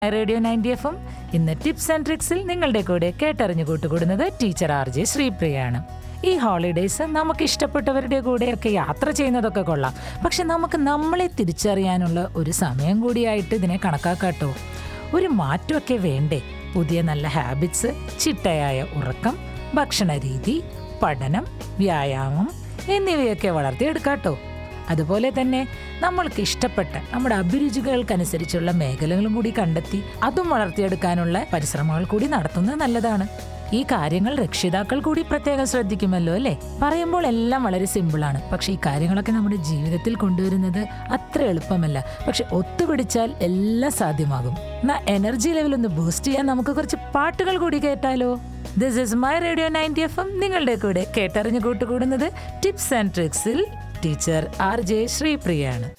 radio ninety F M ഇന്ന് tips and ട്രിക്സിൽ നിങ്ങളുടെ കൂടെ കേട്ടറിഞ്ഞു കൂട്ടുകൂടുന്നത് ടീച്ചർ ആർ ജെ ശ്രീപ്രിയാണ് ഈ ഹോളിഡേയ്സ് നമുക്ക് ഇഷ്ടപ്പെട്ടവരുടെ കൂടെയൊക്കെ യാത്ര ചെയ്യുന്നതൊക്കെ കൊള്ളാം പക്ഷെ നമുക്ക് നമ്മളെ തിരിച്ചറിയാനുള്ള ഒരു സമയം കൂടിയായിട്ട് ഇതിനെ കണക്കാക്കാട്ടോ ഒരു മാറ്റമൊക്കെ വേണ്ടേ പുതിയ നല്ല ഹാബിറ്റ്സ് ചിട്ടയായ ഉറക്കം ഭക്ഷണ രീതി പഠനം വ്യായാമം എന്നിവയൊക്കെ വളർത്തിയെടുക്കാട്ടോ അതുപോലെ തന്നെ നമ്മൾക്ക് ഇഷ്ടപ്പെട്ട നമ്മുടെ അഭിരുചികൾക്കനുസരിച്ചുള്ള മേഖലകളും കൂടി കണ്ടെത്തി അതും വളർത്തിയെടുക്കാനുള്ള പരിശ്രമങ്ങൾ കൂടി നടത്തുന്നത് നല്ലതാണ് ഈ കാര്യങ്ങൾ രക്ഷിതാക്കൾ കൂടി പ്രത്യേകം ശ്രദ്ധിക്കുമല്ലോ അല്ലേ പറയുമ്പോൾ എല്ലാം വളരെ സിമ്പിളാണ് പക്ഷെ ഈ കാര്യങ്ങളൊക്കെ നമ്മുടെ ജീവിതത്തിൽ കൊണ്ടുവരുന്നത് അത്ര എളുപ്പമല്ല പക്ഷെ ഒത്തുപിടിച്ചാൽ എല്ലാം സാധ്യമാകും എന്നാ എനർജി ലെവൽ ഒന്ന് ബൂസ്റ്റ് ചെയ്യാൻ നമുക്ക് കുറച്ച് പാട്ടുകൾ കൂടി കേട്ടാലോ this is my radio ninety F M നിങ്ങളുടെ കൂടെ കേട്ടറിഞ്ഞു കൂട്ടുകൂടുന്നത് ടിപ്സ് ആൻഡ് ട്രിക്സിൽ ടീച്ചർ ആർ ജെ ശ്രീപ്രിയാണ്